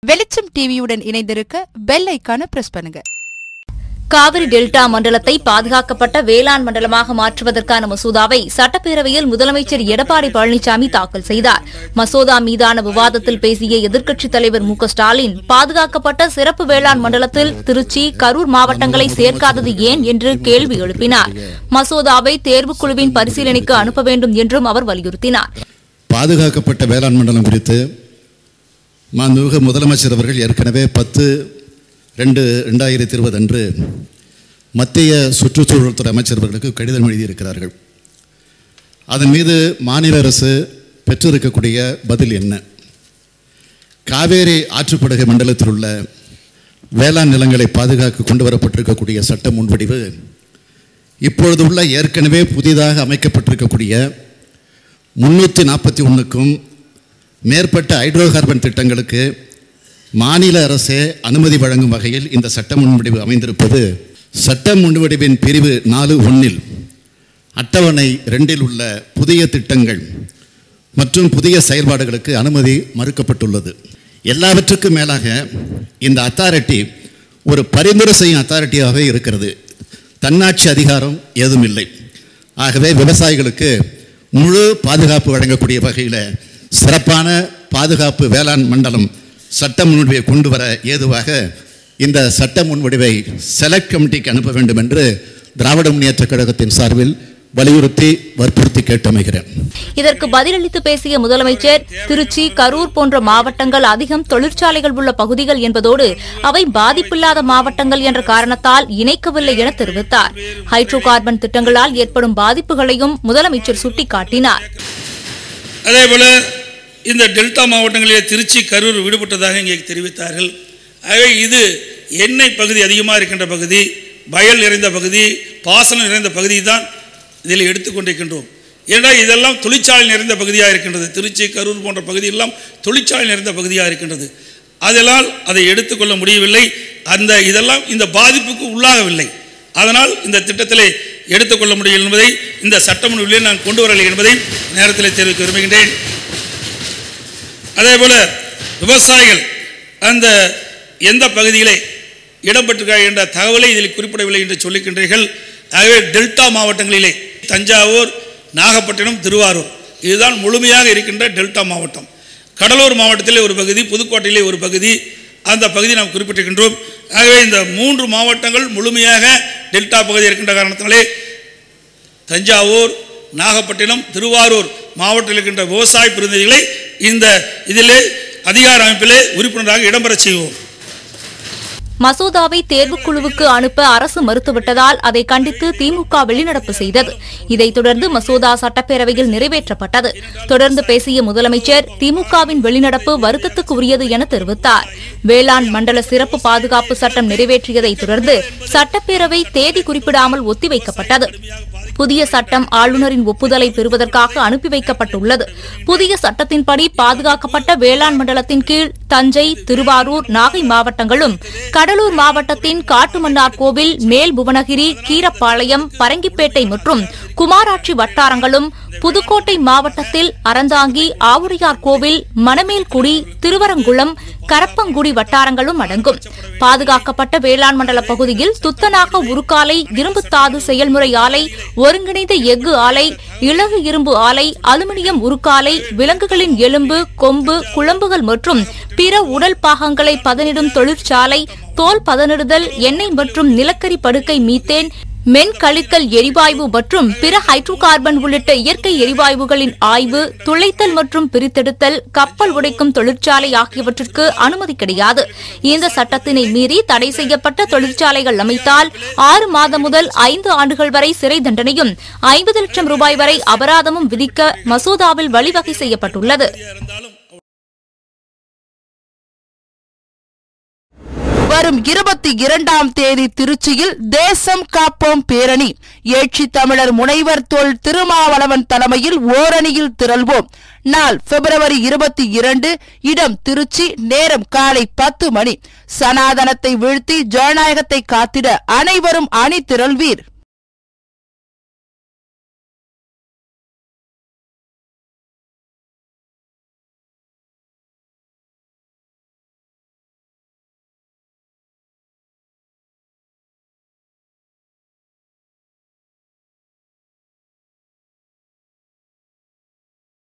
வெளிச்சம் டிவியுடன் இணைந்திருக்க பெல் ஐக்கான பிரஸ் பண்ணுங்க காவிரி டெல்டா மண்டலத்தை பாதுகாக்கப்பட்ட வேளாண் மண்டலமாக மாற்றுவதற்கான மசோதாவை சட்டப்பேரவையில் முதலமைச்சர் எடப்பாடி பழனிசாமி தாக்கல் செய்தார் மசோதா மீதான விவாதத்தில் பேசிய எதிர்க்கட்சித் தலைவர் மு க ஸ்டாலின் பாதுகாக்கப்பட்ட சிறப்பு வேளாண் மண்டலத்தில் திருச்சி கரூர் மாவட்டங்களை சேர்க்காதது ஏன் என்று கேள்வி எழுப்பினார் மசோதாவை தேர்வுக்குழுவின் பரிசீலனைக்கு அனுப்ப வேண்டும் என்றும் அவர் வலியுறுத்தினார் பாதுகாக்கப்பட்ட வேளாண் மண்டலம் குறித்து மாண்புமிகு முதலமைச்சர் அவர்கள் ஏற்கனவே பத்து ரெண்டு ரெண்டாயிரத்தி இருபது அன்று மத்திய சுற்றுச்சூழல் துறை அமைச்சர் அவர்களுக்கு கடிதம் எழுதியிருக்கிறார்கள் அதன் மீது மாநில அரசு பெற்றிருக்கக்கூடிய பதில் என்ன காவேரி ஆற்றுப்படுகை மண்டலத்தில் உள்ள வேளாண் நிலங்களை பாதுகாக்க கொண்டு வரப்பட்டிருக்கக்கூடிய சட்ட முன்வடிவு இப்பொழுது உள்ள ஏற்கனவே புதிதாக அமைக்கப்பட்டிருக்கக்கூடிய முன்னூற்றி நாற்பத்தி ஒன்றுக்கும் மேற்பட்ட ஹைட்ரோ கார்பன் திட்டங்களுக்கு மாநில அரசே அனுமதி வழங்கும் வகையில் இந்த சட்ட முன்வடிவு அமைந்திருப்பது சட்ட முன்வடிவின் பிரிவு நாலு ஒன்றில் அட்டவணை ரெண்டில் உள்ள புதிய திட்டங்கள் மற்றும் புதிய செயல்பாடுகளுக்கு அனுமதி மறுக்கப்பட்டுள்ளது எல்லாவற்றுக்கும் மேலாக இந்த அத்தாரிட்டி ஒரு பரிந்துரை செய்யும் அத்தாரிட்டியாகவே இருக்கிறது தன்னாட்சி அதிகாரம் ஏதும் இல்லை ஆகவே விவசாயிகளுக்கு முழு பாதுகாப்பு வழங்கக்கூடிய வகையில் சிறப்பான பாதுகாப்பு வேளாண் மண்டலம் சட்ட முன்வடிவை கொண்டு வர ஏதுவாக இந்த சட்ட முன்வடிவை செலக்ட் கமிட்டிக்கு அனுப்ப வேண்டும் என்று திராவிட முன்னேற்றக் கழகத்தின் சார்பில் வலியுறுத்தி வற்புறுத்தி கேட்டமைகிறேன் இதற்கு பதிலளித்து பேசிய முதலமைச்சர் திருச்சி கரூர் போன்ற மாவட்டங்கள் அதிகம் தொழிற்சாலைகள் உள்ள பகுதிகள் என்பதோடு அவை பாதிப்பில்லாத மாவட்டங்கள் என்ற காரணத்தால் இணைக்கவில்லை என தெரிவித்தார் ஹைட்ரோ கார்பன் திட்டங்களால் ஏற்படும் பாதிப்புகளையும் முதலமைச்சர் சுட்டிக்காட்டினார் அதேபோல இந்த டெல்டா மாவட்டங்களிலே திருச்சி கரூர் விடுபட்டதாக இங்கே தெரிவித்தார்கள் ஆகவே இது எண்ணெய் பகுதி அதிகமாக இருக்கின்ற பகுதி வயல் நிறைந்த பகுதி பாசனம் நிறைந்த பகுதி தான் இதில் எடுத்துக்கொண்டிருக்கின்றோம் ஏன்னா இதெல்லாம் தொழிற்சாலை நிறைந்த பகுதியாக இருக்கின்றது திருச்சி கரூர் போன்ற பகுதியெல்லாம் தொழிற்சாலை நிறைந்த பகுதியாக இருக்கின்றது அதனால் அதை எடுத்துக்கொள்ள முடியவில்லை அந்த இதெல்லாம் இந்த பாதிப்புக்கு உள்ளாகவில்லை அதனால் இந்த திட்டத்திலே எடுத்துக்கொள்ள முடியும் என்பதை இந்த சட்டமன்றத்திலே நான் கொண்டு வரலை என்பதை நேரத்தில் தெரிவிக்க விரும்புகின்றேன் அதேபோல விவசாயிகள் அந்த எந்த பகுதியிலே இடம்பெற்றிருக்கிறார்கள் என்ற தகவலை இதில் குறிப்பிடவில்லை என்று சொல்லிக்கின்றீர்கள் ஆகவே டெல்டா மாவட்டங்களிலே தஞ்சாவூர் நாகப்பட்டினம் திருவாரூர் இதுதான் முழுமையாக இருக்கின்ற டெல்டா மாவட்டம் கடலூர் மாவட்டத்திலே ஒரு பகுதி புதுக்கோட்டையிலே ஒரு பகுதி அந்த பகுதி நாம் குறிப்பிட்டிருக்கின்றோம் ஆகவே இந்த மூன்று மாவட்டங்கள் முழுமையாக டெல்டா பகுதி இருக்கின்ற காரணத்தினாலே தஞ்சாவூர் நாகப்பட்டினம் திருவாரூர் மாவட்டத்தில் இருக்கின்ற விவசாய பிரதிநிதிகளை இந்த இதிலே அதிகார அமைப்பிலே உறுப்பினராக இடம்பெறச் செய்வோம் மசோதாவை தேர்வுக்குழுவுக்கு அனுப்ப அரசு மறுத்துவிட்டதால் அதை கண்டித்து திமுக வெளிநடப்பு செய்தது இதைத் தொடர்ந்து மசோதா சட்டப்பேரவையில் நிறைவேற்றப்பட்டது தொடர்ந்து பேசிய முதலமைச்சர் திமுகவின் வெளிநடப்பு வருத்தத்துக்கு உரியது என தெரிவித்தார் வேளாண் மண்டல சிறப்பு பாதுகாப்பு சட்டம் நிறைவேற்றியதைத் தொடர்ந்து சட்டப்பேரவை தேதி குறிப்பிடாமல் ஒத்திவைக்கப்பட்டது புதிய சட்டம் ஆளுநரின் ஒப்புதலை பெறுவதற்காக அனுப்பி வைக்கப்பட்டுள்ளது புதிய சட்டத்தின்படி பாதுகாக்கப்பட்ட வேளாண் மண்டலத்தின் கீழ் தஞ்சை திருவாரூர் நாகை மாவட்டங்களும் கடலூர் மாவட்டத்தின் காட்டுமன்னார் கோவில் மேல் புவனகிரி கீரப்பாளையம் பரங்கிப்பேட்டை மற்றும் குமாராட்சி வட்டாரங்களும் புதுக்கோட்டை மாவட்டத்தில் அறந்தாங்கி ஆவுடையார் கோவில் மணமேல்குடி திருவரங்குளம் கரப்பங்குடி வட்டாரங்களும் அடங்கும் பாதுகாக்கப்பட்ட வேளாண் மண்டல பகுதியில் துத்தநாக உருக்காலை இரும்புத்தாது செயல்முறை ஆலை ஒருங்கிணைந்த எஃகு ஆலை இலகு இரும்பு ஆலை அலுமினியம் உருக்காலை விலங்குகளின் எலும்பு கொம்பு குழம்புகள் மற்றும் பிற உடல் பாகங்களை பதனிடும் தொழிற்சாலை தோல் பதனிடுதல் எண்ணெய் மற்றும் நிலக்கரி படுக்கை மீத்தேன் மென் கழித்தல் எரிவாயு மற்றும் பிற ஹைட்ரோ கார்பன் உள்ளிட்ட இயற்கை எரிவாயுகளின் ஆய்வு துளைத்தல் மற்றும் பிரித்தெடுத்தல் கப்பல் உடைக்கும் தொழிற்சாலை ஆகியவற்றிற்கு அனுமதி கிடையாது இந்த சட்டத்தினை மீறி தடை செய்யப்பட்ட தொழிற்சாலைகள் அமைத்தால் ஆறு மாதம் முதல் ஐந்து ஆண்டுகள் வரை சிறை தண்டனையும் ஐம்பது லட்சம் ரூபாய் வரை அபராதமும் விதிக்க மசோதாவில் வழிவகை செய்யப்பட்டுள்ளது வரும் இருபத்தி இரண்டாம் தேதி திருச்சியில் தேசம் காப்போம் பேரணி ஏட்சி தமிழர் முனைவர் தொல் திருமாவளவன் தலைமையில் ஓரணியில் திரள்வோம் நாள் பிப்ரவரி இருபத்தி இரண்டு இடம் திருச்சி நேரம் காலை பத்து மணி சனாதனத்தை வீழ்த்தி ஜனநாயகத்தை காத்திட அனைவரும் அணி திரள்வீர்